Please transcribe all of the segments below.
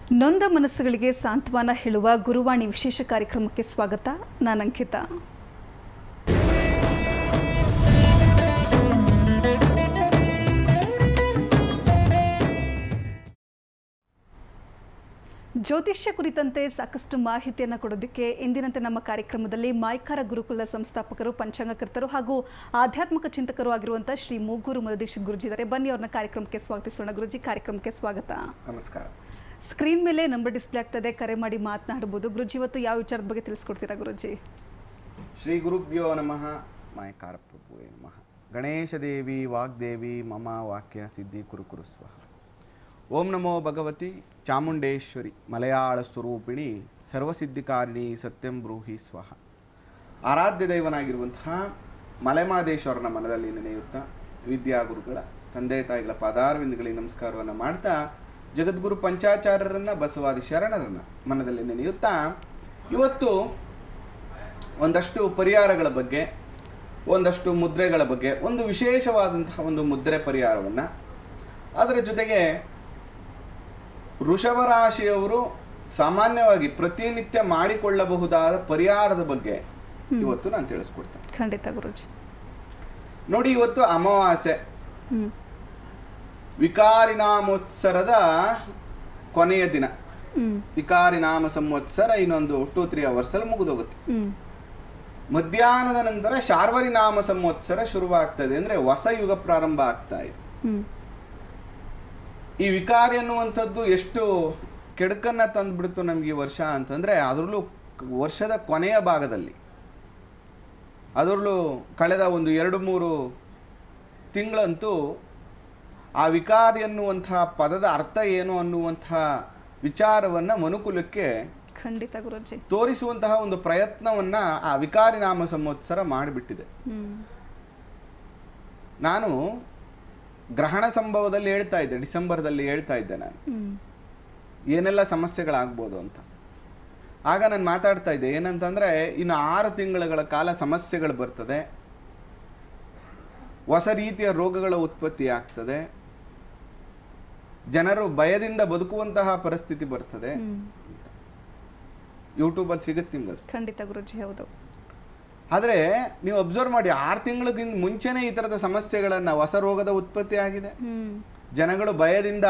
ನೊಂದ ಮನಸ್ಸುಗಳಿಗೆ ಸಾಂತ್ವನ ಹೇಳುವ ಗುರುವಾಣಿ ವಿಶೇಷ ಕಾರ್ಯಕ್ರಮಕ್ಕೆ ಸ್ವಾಗತ ನಾನು ಅಂಕಿತಾ ಜ್ಯೋತಿಷ್ಯ ಕುರಿತಂತೆ ಸಾಕಷ್ಟು ಮಾಹಿತಿಯನ್ನು ಕೊಡೋದಕ್ಕೆ ಇಂದಿನಂತೆ ನಮ್ಮ ಕಾರ್ಯಕ್ರಮದಲ್ಲಿ ಮಾಯ್ಕಾರ ಗುರುಕುಲ ಸಂಸ್ಥಾಪಕರು ಪಂಚಾಂಗಕರ್ತರು ಹಾಗೂ ಆಧ್ಯಾತ್ಮಿಕ ಚಿಂತಕರು ಆಗಿರುವಂಥ ಶ್ರೀ ಮೂಗೂರು ಮಧುದೀಕ್ಷಿತ್ ಗುರುಜಿ ಇದ್ದಾರೆ ಬನ್ನಿ ಅವ್ರನ್ನ ಕಾರ್ಯಕ್ರಮಕ್ಕೆ ಸ್ವಾಗತಿಸೋಣ ಗುರುಜಿ ಕಾರ್ಯಕ್ರಮಕ್ಕೆ ಸ್ವಾಗತ ನಮಸ್ಕಾರ ಸ್ಕ್ರೀನ್ ಮೇಲೆ ನಂಬರ್ ಡಿಸ್ಪ್ಲೇ ಆಗ್ತದೆ ಕರೆ ಮಾಡಿ ಮಾತನಾಡಬಹುದು ಗುರುಜಿ ಇವತ್ತು ಯಾವ ವಿಚಾರದ ಬಗ್ಗೆ ತಿಳಿಸ್ಕೊಡ್ತೀರಾ ಗುರುಜಿ ಶ್ರೀ ಗುರುಭ್ಯೋ ನಮಃ ಮಾಯಕಾರ ಪ್ರಭುವೇ ನಮಃ ಗಣೇಶ ದೇವಿ ವಾಗ್ದೇವಿ ಮಮ ವಾಕ್ಯ ಸಿದ್ಧಿ ಕುರು ಕುರು ಸ್ವಹ ಓಂ ನಮೋ ಭಗವತಿ ಚಾಮುಂಡೇಶ್ವರಿ ಮಲಯಾಳ ಸ್ವರೂಪಿಣಿ ಸರ್ವಸಿದ್ಧಿಕಾರಿಣಿ ಸತ್ಯಂ ಬ್ರೂಹಿ ಸ್ವಹ ಆರಾಧ್ಯ ದೈವನಾಗಿರುವಂತಹ ಮಲೆಮಾದೇಶ್ವರನ ಮನದಲ್ಲಿ ನೆನೆಯುತ್ತಾ ವಿದ್ಯಾಗುರುಗಳ ತಂದೆ ತಾಯಿಗಳ ಪಾದಾರವಿಂದಗಳಿಗೆ ನಮಸ್ಕಾರವನ್ನು ಮಾಡ್ತಾ ಜಗದ್ಗುರು ಪಂಚಾಚಾರ್ಯರನ್ನ ಬಸವಾದಿ ಶರಣರನ್ನ ಮನದಲ್ಲಿ ನೆನೆಯುತ್ತಾ ಇವತ್ತು ಒಂದಷ್ಟು ಪರಿಹಾರಗಳ ಬಗ್ಗೆ ಒಂದಷ್ಟು ಮುದ್ರೆಗಳ ಬಗ್ಗೆ ಒಂದು ವಿಶೇಷವಾದಂತಹ ಒಂದು ಮುದ್ರೆ ಪರಿಹಾರವನ್ನು ಅದರ ಜೊತೆಗೆ ವೃಷಭ ರಾಶಿಯವರು ಸಾಮಾನ್ಯವಾಗಿ ಪ್ರತಿನಿತ್ಯ ಮಾಡಿಕೊಳ್ಳಬಹುದಾದ ಪರಿಹಾರದ ಬಗ್ಗೆ ಇವತ್ತು ನಾನು ತಿಳಿಸ್ಕೊಡ್ತೇನೆ ಖಂಡಿತ ಗುರುಜಿ ನೋಡಿ ಇವತ್ತು ಅಮಾವಾಸ್ಯೆ ಹ್ಮ್ ವಿಕಾರಿನಾಮೋತ್ಸರದ ಕೊನೆಯ ದಿನ ಹ್ಮ್ ವಿಕಾರಿನಾಮ ಸಂವತ್ಸರ ಇನ್ನೊಂದು ಟೂ ತ್ರೀ ಅವರ್ಸಲ್ಲಿ ಮುಗಿದೋಗುತ್ತೆ ಹ್ಮ್ ಮಧ್ಯಾಹ್ನದ ನಂತರ ಶಾರ್ವರಿ ನಾಮ ಸಂವತ್ಸರ ಶುರುವಾಗ್ತದೆ ಅಂದ್ರೆ ಹೊಸ ಯುಗ ಪ್ರಾರಂಭ ಆಗ್ತಾ ಇದೆ ಹ್ಮ್ ಈ ವಿಕಾರಿ ಅನ್ನುವಂಥದ್ದು ಎಷ್ಟು ಕೆಡಕನ್ನ ತಂದ್ಬಿಡ್ತು ನಮ್ಗೆ ಈ ವರ್ಷ ಅಂತಂದ್ರೆ ಅದರಲ್ಲೂ ಕ- ವರ್ಷದ ಕೊನೆಯ ಭಾಗದಲ್ಲಿ ಅದರಲ್ಲೂ ಕಳೆದ ಒಂದು ಎರಡು ಮೂರು ತಿಂಗಳಂತೂ ಆ ವಿಕಾರಿ ಅನ್ನುವಂತಹ ಪದದ ಅರ್ಥ ಏನು ಅನ್ನುವಂತಹ ವಿಚಾರವನ್ನ ಮನುಕುಲಕ್ಕೆ ಖಂಡಿತ ಗುರುಜಿ ತೋರಿಸುವಂತಹ ಒಂದು ಪ್ರಯತ್ನವನ್ನ ಆ ವಿಕಾರಿ ನಾಮ ಸಂವತ್ಸರ ಮಾಡಿಬಿಟ್ಟಿದೆ ಹ್ಮ್ ನಾನು ಗ್ರಹಣ ಸಂಭವದಲ್ಲಿ ಹೇಳ್ತಾ ಇದ್ದೆ ಡಿಸೆಂಬರ್ದಲ್ಲಿ ಹೇಳ್ತಾ ಇದ್ದೆ ನಾನು ಹ್ಮ್ ಏನೆಲ್ಲ ಸಮಸ್ಯೆಗಳಾಗ್ಬೋದು ಅಂತ ಆಗ ನಾನು ಮಾತಾಡ್ತಾ ಇದ್ದೆ ಏನಂತಂದ್ರೆ ಇನ್ನು ಆರು ತಿಂಗಳುಗಳ ಕಾಲ ಸಮಸ್ಯೆಗಳು ಬರ್ತದೆ ಹೊಸ ರೀತಿಯ ರೋಗಗಳ ಉತ್ಪತ್ತಿ ಆಗ್ತದೆ ಜನರು ಭಯದಿಂದ ಬದುಕುವಂತಹ ಪರಿಸ್ಥಿತಿ ಬರ್ತದೆ ಹ್ಮ್ ಯೂಟ್ಯೂಬಲ್ಲಿ ಸಿಗುತ್ತೆ ನಿಮ್ಗೆ ಅದು. ಖಂಡಿತ ಗುರುಜಿ ಹೌದು ಆದರೆ ನೀವು ಅಬ್ಸರ್ವ್ ಮಾಡಿ ಆರು ತಿಂಗಳಿಗಿಂತ ಮುಂಚೆನೇ ಈ ಥರದ ಸಮಸ್ಯೆಗಳನ್ನು ಹೊಸ ರೋಗದ ಉತ್ಪತ್ತಿ ಆಗಿದೆ ಹ್ಮ್ ಜನಗಳು ಭಯದಿಂದ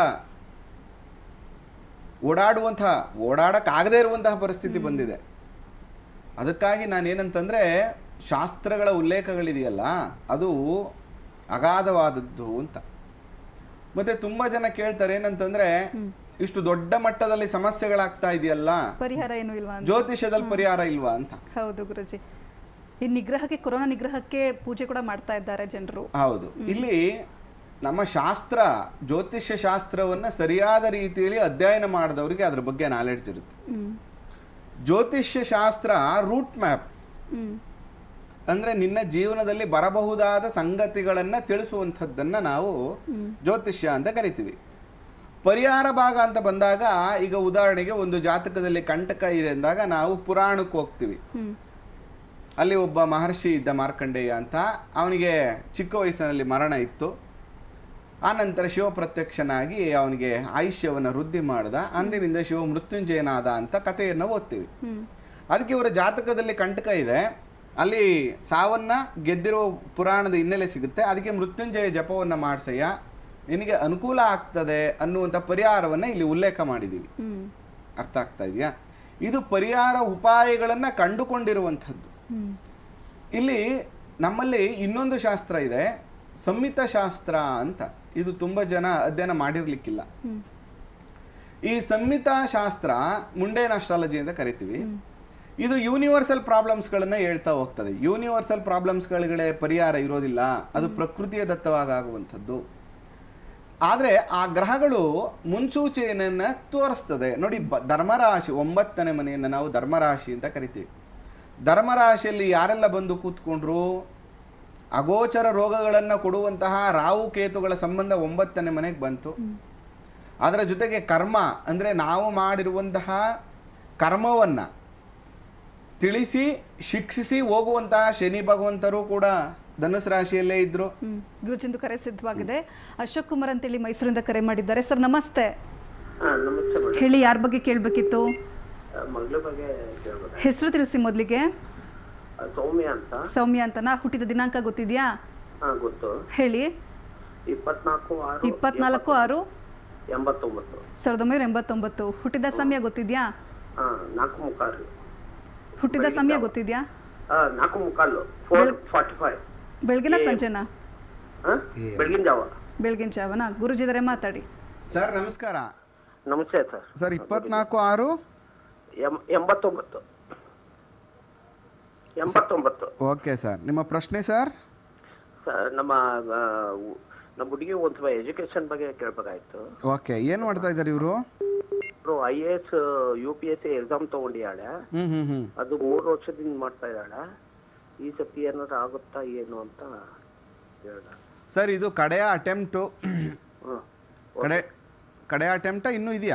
ಓಡಾಡುವಂತಹ ಓಡಾಡಕ್ಕಾಗದೇ ಇರುವಂತಹ ಪರಿಸ್ಥಿತಿ ಬಂದಿದೆ ಅದಕ್ಕಾಗಿ ನಾನು ಏನಂತಂದ್ರೆ ಶಾಸ್ತ್ರಗಳ ಉಲ್ಲೇಖಗಳಿದೆಯಲ್ಲ ಅದು ಅಗಾಧವಾದದ್ದು ಅಂತ ಮತ್ತೆ ತುಂಬಾ ಜನ ಕೇಳ್ತಾರೆ ಏನಂತಂದ್ರೆ ಇಷ್ಟು ದೊಡ್ಡ ಮಟ್ಟದಲ್ಲಿ ಸಮಸ್ಯೆಗಳಾಗ್ತಾ ಇದೆಯಲ್ಲ ಪರಿಹಾರ ಏನು ಇಲ್ವಾ ಅಂತ ಜ್ಯೋತಿಷ್ಯದಲ್ಲಿ ಪರಿಹಾರ ಇಲ್ವಾ ಅಂತ ಹೌದು ಗುರುಜಿ ಈ ನಿಗ್ರಹಕ್ಕೆ ಕೊರೋನಾ ನಿಗ್ರಹಕ್ಕೆ ಪೂಜೆ ಕೂಡ ಮಾಡ್ತಾ ಇದ್ದಾರೆ ಜನರು ಹೌದು ಇಲ್ಲಿ ನಮ್ಮ ಶಾಸ್ತ್ರ ಜ್ಯೋತಿಷ್ಯ ಶಾಸ್ತ್ರವನ್ನ ಸರಿಯಾದ ರೀತಿಯಲ್ಲಿ ಅಧ್ಯಯನ ಮಾಡಿದವರಿಗೆ ಅದ್ರ ಬಗ್ಗೆ ನಾಲೆಡ್ಜ್ ಇರುತ್ತೆ ಹ್ಮ್ ಜ್ಯೋತಿಷ್ಯ ಶಾಸ್ತ್ರ ರೂಟ್ ಮ್ಯಾಪ್ ಹ್ಮ್ ಅಂದ್ರೆ ನಿನ್ನ ಜೀವನದಲ್ಲಿ ಬರಬಹುದಾದ ಸಂಗತಿಗಳನ್ನ ತಿಳಿಸುವಂಥದ್ದನ್ನ ನಾವು ಜ್ಯೋತಿಷ್ಯ ಅಂತ ಕರಿತೀವಿ ಪರಿಹಾರ ಭಾಗ ಅಂತ ಬಂದಾಗ ಈಗ ಉದಾಹರಣೆಗೆ ಒಂದು ಜಾತಕದಲ್ಲಿ ಕಂಟಕ ಇದೆ ಅಂದಾಗ ನಾವು ಪುರಾಣಕ್ಕೆ ಹೋಗ್ತೀವಿ ಹ್ಮ್ ಅಲ್ಲಿ ಒಬ್ಬ ಮಹರ್ಷಿ ಇದ್ದ ಮಾರ್ಕಂಡೇಯ ಅಂತ ಅವನಿಗೆ ಚಿಕ್ಕ ವಯಸ್ಸಿನಲ್ಲಿ ಮರಣ ಇತ್ತು ಆ ನಂತರ ಶಿವ ಪ್ರತ್ಯಕ್ಷನಾಗಿ ಅವನಿಗೆ ಆಯುಷ್ಯವನ್ನು ವೃದ್ಧಿ ಮಾಡ್ದ ಅಂದಿನಿಂದ ಶಿವ ಮೃತ್ಯುಂಜಯನಾದ ಅಂತ ಕಥೆಯನ್ನು ಓದ್ತೀವಿ ಹ್ಮ್ ಅದಕ್ಕೆ ಇವರ ಜಾತಕದಲ್ಲಿ ಕಂಟಕ ಇದೆ ಅಲ್ಲಿ ಸಾವನ್ನ ಗೆದ್ದಿರೋ ಪುರಾಣದ ಹಿನ್ನೆಲೆ ಸಿಗುತ್ತೆ ಅದಕ್ಕೆ ಮೃತ್ಯುಂಜಯ ಜಪವನ್ನು ಮಾಡಿಸಯ್ಯ ನಿನಗೆ ಅನುಕೂಲ ಆಗ್ತದೆ ಅನ್ನುವಂಥ ಪರಿಹಾರವನ್ನು ಇಲ್ಲಿ ಉಲ್ಲೇಖ ಮಾಡಿದ್ದೀವಿ ಹ್ಮ್ ಅರ್ಥ ಆಗ್ತಾ ಇದೆಯಾ ಇದು ಪರಿಹಾರ ಉಪಾಯಗಳನ್ನು ಕಂಡುಕೊಂಡಿರುವಂಥದ್ದು ಹ್ಮ್ ಇಲ್ಲಿ ನಮ್ಮಲ್ಲಿ ಇನ್ನೊಂದು ಶಾಸ್ತ್ರ ಇದೆ ಸಂಹಿತ ಶಾಸ್ತ್ರ ಅಂತ ಇದು ತುಂಬ ಜನ ಅಧ್ಯಯನ ಮಾಡಿರ್ಲಿಕ್ಕಿಲ್ಲ ಹ್ಮ್ ಈ ಸಂಹಿತ ಶಾಸ್ತ್ರ ಮುಂಡೇನ್ ಅಸ್ಟ್ರಾಲಜಿ ಅಂತ ಕರಿತೀವಿ ಇದು ಯೂನಿವರ್ಸಲ್ ಪ್ರಾಬ್ಲಮ್ಸ್ಗಳನ್ನ ಹೇಳ್ತಾ ಹೋಗ್ತದೆ ಯೂನಿವರ್ಸಲ್ ಪ್ರಾಬ್ಲಮ್ಸ್ಗಳಿಗೆ ಪರಿಹಾರ ಇರೋದಿಲ್ಲ ಅದು ಪ್ರಕೃತಿಯ ದತ್ತವಾಗಿ ಆಗುವಂಥದ್ದು ಆದರೆ ಆ ಗ್ರಹಗಳು ಮುನ್ಸೂಚನೆಯನ್ನ ತೋರಿಸ್ತದೆ ನೋಡಿ ಬ ಧರ್ಮರಾಶಿ ಒಂಬತ್ತನೇ ಮನೆಯನ್ನು ನಾವು ಧರ್ಮರಾಶಿ ಅಂತ ಕರಿತೀವಿ ಧರ್ಮರಾಶಿಯಲ್ಲಿ ಯಾರೆಲ್ಲ ಬಂದು ಕೂತ್ಕೊಂಡ್ರು ಅಗೋಚರ ರೋಗಗಳನ್ನು ಕೊಡುವಂತಹ ರಾಹು ಕೇತುಗಳ ಸಂಬಂಧ ಒಂಬತ್ತನೇ ಮನೆಗೆ ಬಂತು ಅದರ ಜೊತೆಗೆ ಕರ್ಮ ಅಂದರೆ ನಾವು ಮಾಡಿರುವಂತಹ ಕರ್ಮವನ್ನು ತಿಳಿಸಿ ಶಿಕ್ಷಿಸಿ ಹೋಗುವಂತಹ ಶನಿ ಭಗವಂತರು ಕೂಡ ಧನುಸ್ ರಾಶಿಯಲ್ಲೇ ಇದ್ರು ಹ್ಮ್ ಗುರುಜಿಂದು ಕರೆ ಸಿದ್ಧವಾಗಿದೆ ಅಶೋಕ್ ಕುಮಾರ್ ಅಂತೇಳಿ ಮೈಸೂರಿಂದ ಕರೆ ಮಾಡಿದ್ದಾರೆ ಸರ್ ನಮಸ್ತೆ ಹಾ ನಮಸ್ತೆ ಮೇಡಮ್ ಹೇಳಿ ಯಾರ ಬಗ್ಗೆ ಕೇಳಬೇಕಿತ್ತು ಮಗಳ ಬಗ್ಗೆ ಕೇಳ್ಬೇಕು ಹೆಸರು ತಿಳಿಸಿ ಮೊದಲಿಗೆ ಆ, ಸೌಮ್ಯ ಅಂತ ಸೌಮ್ಯ ಅಂತನಾ ಹುಟ್ಟಿದ ದಿನಾಂಕ ಗೊತ್ತಿದ್ಯಾ ಹಾ ಗೊತ್ತು ಹೇಳಿ ಇಪ್ಪತ್ನಾಲ್ಕು ಆರು ಇಪ್ಪತ್ನಾಲ್ಕು ಆರು ಎಂಬತ್ತೊಂಬತ್ತು ಸಾವಿರದ ಒಂಬೈನೂರ ಎಂಬತ್ತೊಂಬತ್ತು ಹುಟ್ಟಿದ ಸಮಯ ಗೊತ್ತಿದ್ಯಾ ಹಾ ನಾಲ್ಕು ಮುಕ್ಕಾಲು ಹುಟ್ಟಿದ ಸಮಯ ಗೊತ್ತಿದ್ಯಾ ಹಾ ನಾಲ್ಕು ಮುಕ್ಕಾಲು ಫೋರ್ ಫಾರ್ಟಿ ಫೈವ್ ಬೆಳಗಿನ ಸಂಜೆನಾ ಹಾ ಬೆಳಗಿನ ಜಾವ ಬೆಳಗಿನ ಜಾವನ ಗುರುಜಿದರೆ ಮಾತಾಡಿ ಸರ್ ನಮಸ್ಕಾರ ನಮಸ್ತೆ ಸರ್ ಸರ್ ಇಪ್ಪತ್ನಾಲ್ಕು ಆರು ಎಂ- ಎಂಬತ್ತೊಂಬತ್ತು ಎಂಬತ್ತೊಂಬತ್ತು ಓಕೆ ಸರ್ ನಿಮ್ಮ ಪ್ರಶ್ನೆ ಸರ್ ಸರ್ ನಮ್ಮ ಆ, ಉ- ನಮ್ಮ ಹುಡುಗಿ ಒಂದು ಸ್ವಲ್ಪ ಎಜುಕೇಶನ್ ಬಗ್ಗೆ ಕೇಳ್ಬೇಕಾಯ್ತು ಓಕೆ ಏನು ಮಾಡ್ತಾ ಇದ್ದಾರೆ ಇವರು ಅವರು I A S U P S C exam ತಗೊಂಡಿದ್ದಾಳೆ ಹ್ಞೂ ಹ್ಞೂ ಹ್ಞೂ ಅದು ಮೂರು ವರ್ಷದಿಂದ ಮಾಡ್ತಾ ಇದ್ದಾಳೆ ಈ ಸತಿ ಏನಾದ್ರು ಆಗುತ್ತಾ ಏನು ಅಂತ ಹೇಳ್ದ ಸರ್ ಇದು ಕಡೆಯ ಅಟೆಂಪ್ಟು ಹ್ಮ್ ಕಡೆ ಕಡೆಯ ಅಟೆಂಪ್ಟ ಇನ್ನೂ ಇದೆಯಾ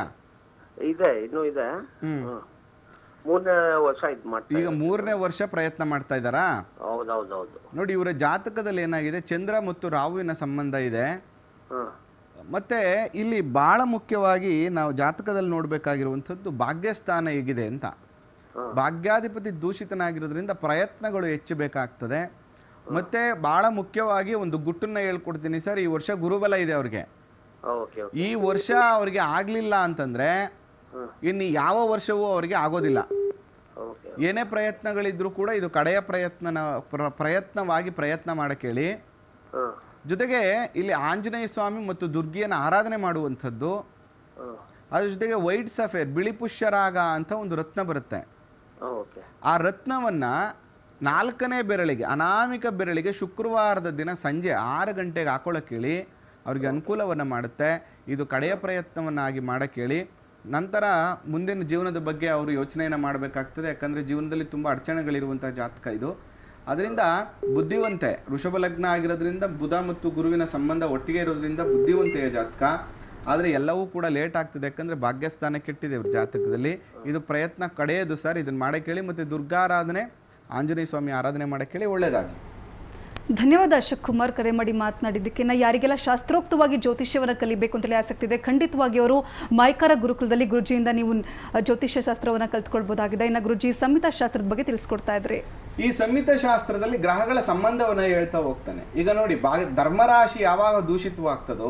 ಇದೆ ಇನ್ನೂ ಇದೆ ಹ್ಮ್. ಹ್ಮ್. ಮೂರನೇ ವರ್ಷ ಇದು ಮಾಡ್ತಾ ಈಗ ಮೂರನೇ ವರ್ಷ ಪ್ರಯತ್ನ ಮಾಡ್ತಾ ಇದ್ದಾರಾ ಹೌದೌದೌದು ನೋಡಿ ಇವರ ಜಾತಕದಲ್ಲಿ ಏನಾಗಿದೆ ಚಂದ್ರ ಮತ್ತು ರಾಹುವಿನ ಸಂಬಂಧ ಇದೆ ಹ್ಮ್ ಮತ್ತೆ ಇಲ್ಲಿ ಬಹಳ ಮುಖ್ಯವಾಗಿ ನಾವು ಜಾತಕದಲ್ಲಿ ನೋಡಬೇಕಾಗಿರುವಂಥದ್ದು ಭಾಗ್ಯಸ್ಥಾನ ಹೇಗಿದೆ ಅಂತ ಭಾಗ್ಯಾಧಿಪತಿ ದೂಷಿತನಾಗಿರೋದ್ರಿಂದ ಪ್ರಯತ್ನಗಳು ಹೆಚ್ಚಬೇಕಾಗ್ತದೆ ಮತ್ತೆ ಬಹಳ ಮುಖ್ಯವಾಗಿ ಒಂದು ಗುಟ್ಟನ್ನ ಹೇಳ್ಕೊಡ್ತೀನಿ ಸರ್ ಈ ವರ್ಷ ಗುರುಬಲ ಇದೆ ಅವ್ರಿಗೆ ಓಕೆ ಓಕೆ ಈ ವರ್ಷ ಅವ್ರಿಗೆ ಆಗಲಿಲ್ಲ ಅಂತಂದ್ರೆ ಇನ್ನು ಯಾವ ವರ್ಷವೂ ಅವರಿಗೆ ಆಗೋದಿಲ್ಲ ಓಕೆ ಏನೇ ಪ್ರಯತ್ನಗಳಿದ್ರೂ ಕೂಡ ಇದು ಕಡೆಯ ಪ್ರಯತ್ನ ಪ್ರಯತ್ನವಾಗಿ ಪ್ರಯತ್ನ ಮಾಡಕ್ಕೆ ಹೇಳಿ ಹಾಂ ಜೊತೆಗೆ ಇಲ್ಲಿ ಆಂಜನೇಯ ಸ್ವಾಮಿ ಮತ್ತು ದುರ್ಗಿಯನ್ನು ಆರಾಧನೆ ಮಾಡುವಂಥದ್ದು ಹಾಂ ಅದ್ರ ಜೊತೆಗೆ ವೈಟ್ ಸಫೇರ್ ಬಿಳಿ ಪುಷ್ಯರಾಗ ಅಂತ ಒಂದು ರತ್ನ ಬರುತ್ತೆ ಓಕೆ ಆ ರತ್ನವನ್ನು ನಾಲ್ಕನೇ ಬೆರಳಿಗೆ ಅನಾಮಿಕ ಬೆರಳಿಗೆ ಶುಕ್ರವಾರದ ದಿನ ಸಂಜೆ ಆರು ಗಂಟೆಗೆ ಹಾಕೊಳ್ಳೋಕೆ ಹೇಳಿ ಅವ್ರಿಗೆ ಅನುಕೂಲವನ್ನು ಮಾಡುತ್ತೆ ಇದು ಕಡೆಯ ಪ್ರಯತ್ನವನ್ನಾಗಿ ಮಾಡಕ್ಕೆ ಹೇಳಿ ನಂತರ ಮುಂದಿನ ಜೀವನದ ಬಗ್ಗೆ ಅವರು ಯೋಚನೆಯನ್ನು ಮಾಡಬೇಕಾಗ್ತದೆ ಯಾಕಂದರೆ ಜೀವನದಲ್ಲಿ ತುಂಬ ಅಡಚಣೆಗಳಿರುವಂಥ ಜಾತಕ ಇದು ಅದರಿಂದ ಬುದ್ಧಿವಂತೆ ವೃಷಭ ಲಗ್ನ ಆಗಿರೋದ್ರಿಂದ ಬುಧ ಮತ್ತು ಗುರುವಿನ ಸಂಬಂಧ ಒಟ್ಟಿಗೆ ಇರೋದ್ರಿಂದ ಬುದ್ಧಿವಂತೆಯ ಜಾತಕ ಆದರೆ ಎಲ್ಲವೂ ಕೂಡ ಲೇಟ್ ಆಗ್ತದೆ ಯಾಕಂದರೆ ಭಾಗ್ಯಸ್ಥಾನ ಕೆಟ್ಟಿದೆ ಇವ್ರ ಜಾತಕದಲ್ಲಿ ಇದು ಪ್ರಯತ್ನ ಕಡೆಯದು ಸರ್ ಇದನ್ನು ಮಾಡಕ್ಕೆ ಹೇಳಿ ಮತ್ತು ದುರ್ಗಾರಾಧನೆ ಆಂಜನೇಯ ಸ್ವಾಮಿ ಆರಾಧನೆ ಮಾಡಕ್ಕೆ ಹೇಳಿ ಒಳ್ಳೆಯದಾಗಲಿ ಧನ್ಯವಾದ ಅಶೋಕ್ ಕುಮಾರ್ ಕರೆ ಮಾಡಿ ಮಾತನಾಡಿದ್ದಕ್ಕೆ ನಾ ಯಾರಿಗೆಲ್ಲ ಶಾಸ್ತ್ರೋಕ್ತವಾಗಿ ಜ್ಯೋತಿಷ್ಯವನ್ನು ಕಲಿಬೇಕು ಅಂತೇಳಿ ಆಸಕ್ತಿ ಇದೆ ಖಂಡಿತವಾಗಿ ಅವರು ಮೈಕಾರ ಗುರುಕುಲದಲ್ಲಿ ಗುರುಜಿಯಿಂದ ನೀವು ಅಹ್, ಜ್ಯೋತಿಷ್ಯ ಶಾಸ್ತ್ರವನ್ನು ಕಲ್ತ್ಕೊಳ್ಬೋದಾಗಿದೆ ಇನ್ನು ಗುರುಜಿ ಸಂಹಿತಾ ಶಾಸ್ತ್ರದ ಬಗ್ಗೆ ತಿಳಿಸ್ಕೊಡ್ತಾ ಇದ್ರಿ ಈ ಸಂಹಿತ ಶಾಸ್ತ್ರದಲ್ಲಿ ಗ್ರಹಗಳ ಸಂಬಂಧವನ್ನು ಹೇಳ್ತಾ ಹೋಗ್ತಾನೆ ಈಗ ನೋಡಿ ಬಾ ಧರ್ಮರಾಶಿ ಯಾವಾಗ ದೂಷಿತವಾಗ್ತದೋ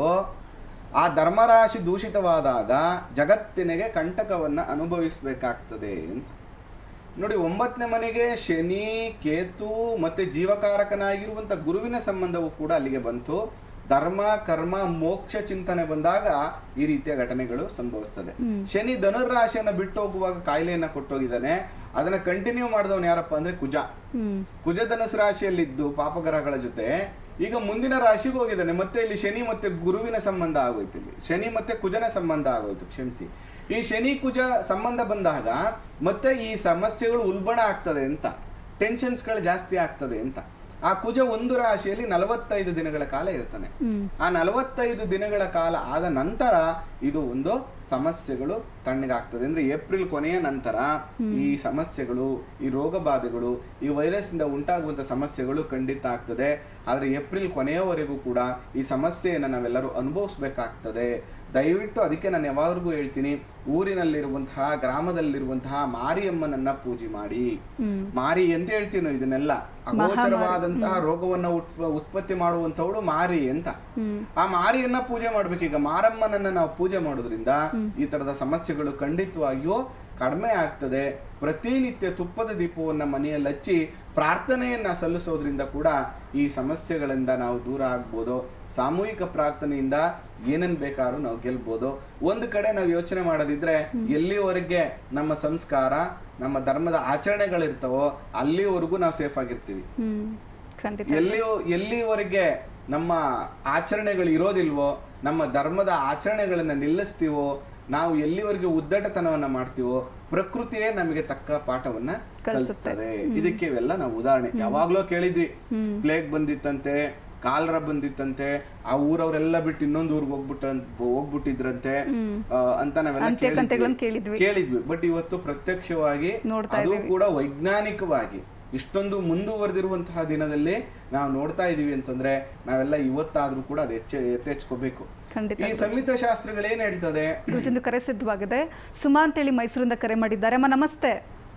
ಆ ಧರ್ಮರಾಶಿ ದೂಷಿತವಾದಾಗ ಜಗತ್ತಿನಿಗೆ ಕಂಟಕವನ್ನು ಅನುಭವಿಸಬೇಕಾಗ್ತದೆ ಅಂತ ನೋಡಿ ಒಂಬತ್ತನೇ ಮನೆಗೆ ಶನಿ ಕೇತು ಮತ್ತೆ ಜೀವಕಾರಕನಾಗಿರುವಂಥ ಗುರುವಿನ ಸಂಬಂಧವು ಕೂಡ ಅಲ್ಲಿಗೆ ಬಂತು ಧರ್ಮ ಕರ್ಮ ಮೋಕ್ಷ ಚಿಂತನೆ ಬಂದಾಗ ಈ ರೀತಿಯ ಘಟನೆಗಳು ಸಂಭವಿಸ್ತದೆ ಶನಿ ಧನುರ್ರಾಶಿಯನ್ನು ಬಿಟ್ಟು ಹೋಗುವಾಗ ಕಾಯಿಲೆಯನ್ನ ಕೊಟ್ಟೋಗಿದ್ದಾನೆ ಅದನ್ನ ಕಂಟಿನ್ಯೂ ಮಾಡಿದವನು ಯಾರಪ್ಪ ಅಂದ್ರೆ ಕುಜ ಹ್ಮ್ ಕುಜ ಧನುಸ್ ರಾಶಿಯಲ್ಲಿದ್ದು ಪಾಪಗ್ರಹಗಳ ಜೊತೆ ಈಗ ಮುಂದಿನ ರಾಶಿಗೆ ಹೋಗಿದ್ದಾನೆ ಮತ್ತೆ ಇಲ್ಲಿ ಶನಿ ಮತ್ತೆ ಗುರುವಿನ ಸಂಬಂಧ ಆಗೋಯ್ತು ಇಲ್ಲಿ ಶನಿ ಮತ್ತೆ ಕುಜನ ಸಂಬಂಧ ಆಗೋಯ್ತು ಕ್ಷಮಿಸಿ ಈ ಶನಿ ಕುಜ ಸಂಬಂಧ ಬಂದಾಗ ಮತ್ತೆ ಈ ಸಮಸ್ಯೆಗಳು ಉಲ್ಬಣ ಆಗ್ತದೆ ಅಂತ ಟೆನ್ಷನ್ಸ್ಗಳು ಜಾಸ್ತಿ ಆಗ್ತದೆ ಅಂತ ಆ ಕುಜ ಒಂದು ರಾಶಿಯಲ್ಲಿ ನಲವತ್ತೈದು ದಿನಗಳ ಕಾಲ ಇರ್ತಾನೆ ಹ್ಮ್ ಆ ನಲವತ್ತೈದು ದಿನಗಳ ಕಾಲ ಆದ ನಂತರ ಇದು ಒಂದು ಸಮಸ್ಯೆಗಳು ತಣ್ಣಗಾಗ್ತದೆ ಅಂದ್ರೆ ಏಪ್ರಿಲ್ ಕೊನೆಯ ನಂತರ ಈ ಸಮಸ್ಯೆಗಳು ಈ ರೋಗ ಬಾಧೆಗಳು ಈ ವೈರಸ್ ಇಂದ ಉಂಟಾಗುವಂತ ಸಮಸ್ಯೆಗಳು ಖಂಡಿತ ಆಗ್ತದೆ ಆದ್ರೆ ಏಪ್ರಿಲ್ ಕೊನೆಯವರೆಗೂ ಕೂಡ ಈ ಸಮಸ್ಯೆಯನ್ನು ನಾವೆಲ್ಲರೂ ಅನುಭವಿಸ್ಬೇಕಾಗ್ತದೆ ದಯವಿಟ್ಟು ಅದಕ್ಕೆ ನಾನು ಯಾವಾಗ್ರಿಗೂ ಹೇಳ್ತೀನಿ ಊರಿನಲ್ಲಿರುವಂತಹ ಗ್ರಾಮದಲ್ಲಿರುವಂತಹ ಮಾರಿಯಮ್ಮನನ್ನ ಪೂಜೆ ಮಾಡಿ ಹ್ಮ್ ಮಾರಿ ಅಂತ ಹೇಳ್ತೀವಿ ನಾವು ಇದನ್ನೆಲ್ಲ ಅಗೋಚರವಾದಂತಹ ರೋಗವನ್ನ ಉತ್ಪ- ಉತ್ಪತ್ತಿ ಮಾಡುವಂತವಳು ಮಾರಿ ಅಂತ ಹ್ಮ್ ಆ ಮಾರಿಯನ್ನ ಪೂಜೆ ಮಾಡ್ಬೇಕೀಗ ಮಾರಮ್ಮನನ್ನ ನಾವು ಪೂಜೆ ಮಾಡೋದ್ರಿಂದ ಈ ತರದ ಸಮಸ್ಯೆಗಳು ಖಂಡಿತವಾಗಿಯೂ ಕಡಿಮೆ ಆಗ್ತದೆ ಪ್ರತಿನಿತ್ಯ ತುಪ್ಪದ ದೀಪವನ್ನ ಮನೆಯಲ್ಲಿ ಹಚ್ಚಿ ಪ್ರಾರ್ಥನೆಯನ್ನ ಸಲ್ಲಿಸೋದ್ರಿಂದ ಕೂಡ ಈ ಸಮಸ್ಯೆಗಳಿಂದ ನಾವು ದೂರ ಆಗ್ಬೋದು ಸಾಮೂಹಿಕ ಪ್ರಾರ್ಥನೆಯಿಂದ ಏನನ್ ಬೇಕಾದ್ರೂ ನಾವು ಗೆಲ್ಬೋದು ಒಂದು ಕಡೆ ನಾವು ಯೋಚನೆ ಮಾಡೋದಿದ್ರೆ ಎಲ್ಲಿವರೆಗೆ ನಮ್ಮ ಸಂಸ್ಕಾರ ನಮ್ಮ ಧರ್ಮದ ಆಚರಣೆಗಳಿರ್ತಾವೋ ಅಲ್ಲಿವರೆಗೂ ನಾವು ಸೇಫ್ ಆಗಿರ್ತೀವಿ ಹ್ಮ್ ಖಂಡಿತ ಎಲ್ಲಿಯೋ ಎಲ್ಲಿವರೆಗೆ ನಮ್ಮ ಆಚರಣೆಗಳು ಇರೋದಿಲ್ವೋ ನಮ್ಮ ಧರ್ಮದ ಆಚರಣೆಗಳನ್ನ ನಿಲ್ಲಿಸ್ತೀವೋ ನಾವು ಎಲ್ಲಿವರೆಗೆ ಉದ್ದಟತನವನ್ನ ಮಾಡ್ತೀವೋ ಪ್ರಕೃತಿಯೇ ನಮಗೆ ತಕ್ಕ ಪಾಠವನ್ನ ಕಲಿಸ್ತದೆ ಇದಕ್ಕೆ ಇವೆಲ್ಲ ನಾವು ಉದಾಹರಣೆ ಯಾವಾಗ್ಲೋ ಕೇಳಿದ್ವಿ ಪ್ಲೇಗ್ ಬಂದಿತ್ತಂತೆ ಕಾಲರ ಬಂದಿತ್ತಂತೆ ಆ ಊರವರೆಲ್ಲ ಬಿಟ್ಟು ಇನ್ನೊಂದು ಊರಿಗೆ ಹೋಗ್ಬಿಟ್ಟ ಹೋಗ್ಬಿಟ್ಟಿದ್ರಂತೆ ಆ, ಅಂತ ನಾವೆಲ್ಲ ಅಂತ್ಯಕಂತೆಗಳನ್ನ ಕೇಳಿದ್ವಿ ಕೇಳಿದ್ವಿ ಕೇಳಿದ್ವಿ ಬಟ್ ಇವತ್ತು ಪ್ರತ್ಯಕ್ಷವಾಗಿ ನೋಡ್ತಾ ಅದು ಕೂಡ ವೈಜ್ಞಾನಿಕವಾಗಿ ಇಷ್ಟೊಂದು ಮುಂದುವರೆದಿರುವಂತಹ ದಿನದಲ್ಲಿ ನಾವು ನೋಡ್ತಾ ಇದೀವಿ ಅಂತಂದ್ರೆ ನಾವೆಲ್ಲ ಇವತ್ತಾದ್ರೂ ಕೂಡ ಅದು ಎಚ್ಚ ಎತ್ತೆಚ್ಕೋಬೇಕು ಖಂಡಿತ ಈ ಸಂಹಿತ ಶಾಸ್ತ್ರಗಳು ಏನ್ ಹೇಳ್ತದೆ ಗುರುಜಿಂದು ಕರೆ ಸಿದ್ಧವಾಗಿದೆ ಸುಮಾ ಅಂತೇಳಿ ಮೈಸೂರಿಂದ ಕರೆ ಮಾಡಿದ್ದಾರೆ ಅಮ್ಮ ನಮಸ್ತೆ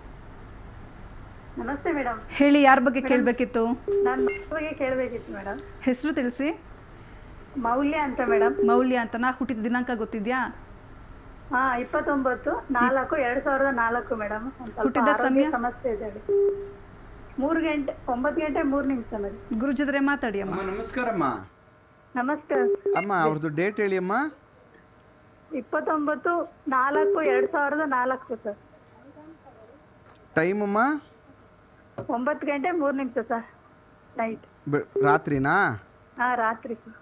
ನಮಸ್ತೆ ಮೇಡಮ್ ಹೇಳಿ ಯಾರ ಬಗ್ಗೆ ಕೇಳಬೇಕಿತ್ತು ನಾನು ಬಗ್ಗೆ ಕೇಳಬೇಕಿತ್ತು ಮೇಡಮ್ ಹೆಸರು ತಿಳಿಸಿ ಮೌಲ್ಯ ಅಂತ ಮೇಡಮ್ ಮೌಲ್ಯ ಅಂತನಾ ಹುಟ್ಟಿದ ದಿನಾಂಕ ಗೊತ್ತಿದ್ಯಾ ಹಾ ಇಪ್ಪತ್ತೊಂಬತ್ತು ನಾಲ್ಕು ಎರಡ್ ಸಾವಿರದ ನಾಲ್ಕು ಮೇಡಮ್ ಒಂದ್ ಸ್ವಲ್ಪ ಹುಟ್ಟಿದ ಆರೋಗ್ಯ ಸಮಯ? ಸಮಸ್ಯೆ ಇದೆ ಹೇಳಿ. ಮೂರು ಗಂಟೆ ಒಂಬತ್ತು ಗಂಟೆ ಮೂರು ನಿಮಿಷ ಮೇಡಮ್ ಗುರುಜಿದ್ರೆ ಮಾತಾಡಿ ಅಮ್ಮ ಅಮ್ಮ ನಮಸ್ಕಾರಮ್ಮ ನಮಸ್ಕಾರ ಅಮ್ಮ ಅವ್ರದ್ದು ಡೇಟ್ ಹೇಳಿ ಅಮ್ಮ ಇಪ್ಪತ್ತೊಂಬತ್ತು ನಾಲ್ಕು ಎರಡ್ ಸಾವಿರದ ನಾಲ್ಕು ಸರ್ ಟೈಮ್ ಅಮ್ಮ ಒಂಬತ್ತು ಗಂಟೆ ಮೂರು ನಿಮಿಷ ಸರ್ ನೈಟ್ ಬೆ- ರಾತ್ರಿನಾ ಹಾ ರಾತ್ರಿ ಸರ್